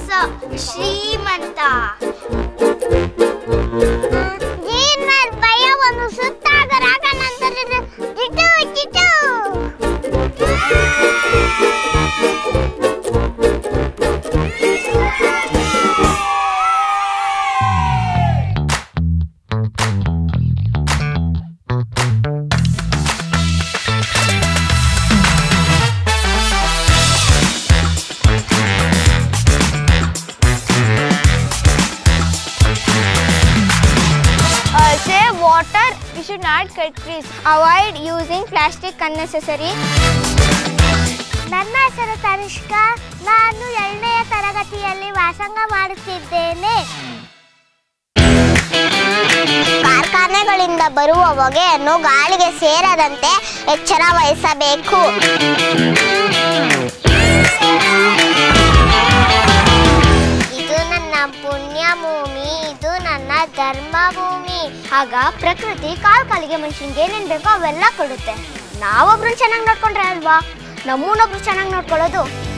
ಶ್ರೀಮಂತ ಜೀನ್ ಮೇಲ್ ಭಯ ಒಂದು ಸುತ್ತಾದ ರಾಗ ನಂತರ ಜಿಟು ಜಿಟು save water. We should not cut trees. Avoid using plastic unnecessary. ನನ್ನ ಹೆಸರು ತನಿಷ್ಕಾ ನಾನು ಎರಡನೆಯ ತರಗತಿಯಲ್ಲಿ ವ್ಯಾಸಂಗ ಮಾಡುತ್ತಿದ್ದೇನೆ ಕಾರ್ಖಾನೆಗಳಿಂದ ಬರುವ ಹೊಗೆಯನ್ನು ಗಾಳಿಗೆ ಸೇರದಂತೆ ಎಚ್ಚರ ವಹಿಸಬೇಕು ಇದು ನನ್ನ ಪುಣ್ಯ ಭೂಮಿ ಇದು ನನ್ನ ಧರ್ಮ ಭೂಮಿ ಆಗ ಪ್ರಕೃತಿ ಕಾಲ್ ಕಾಲಿಗೆ ಮನುಷ್ಯನಿಗೆ ಏನೇನ್ ಬೇಕೋ ಅವೆಲ್ಲ ಕೊಡುತ್ತೆ ನಾವೊಬ್ರು ಚೆನ್ನಾಗಿ ನೋಡ್ಕೊಂಡ್ರೆ ಅಲ್ವಾ ನಮ್ಮನ್ನೊಬ್ರು ಚೆನ್ನಾಗಿ ನೋಡ್ಕೊಳ್ಳೋದು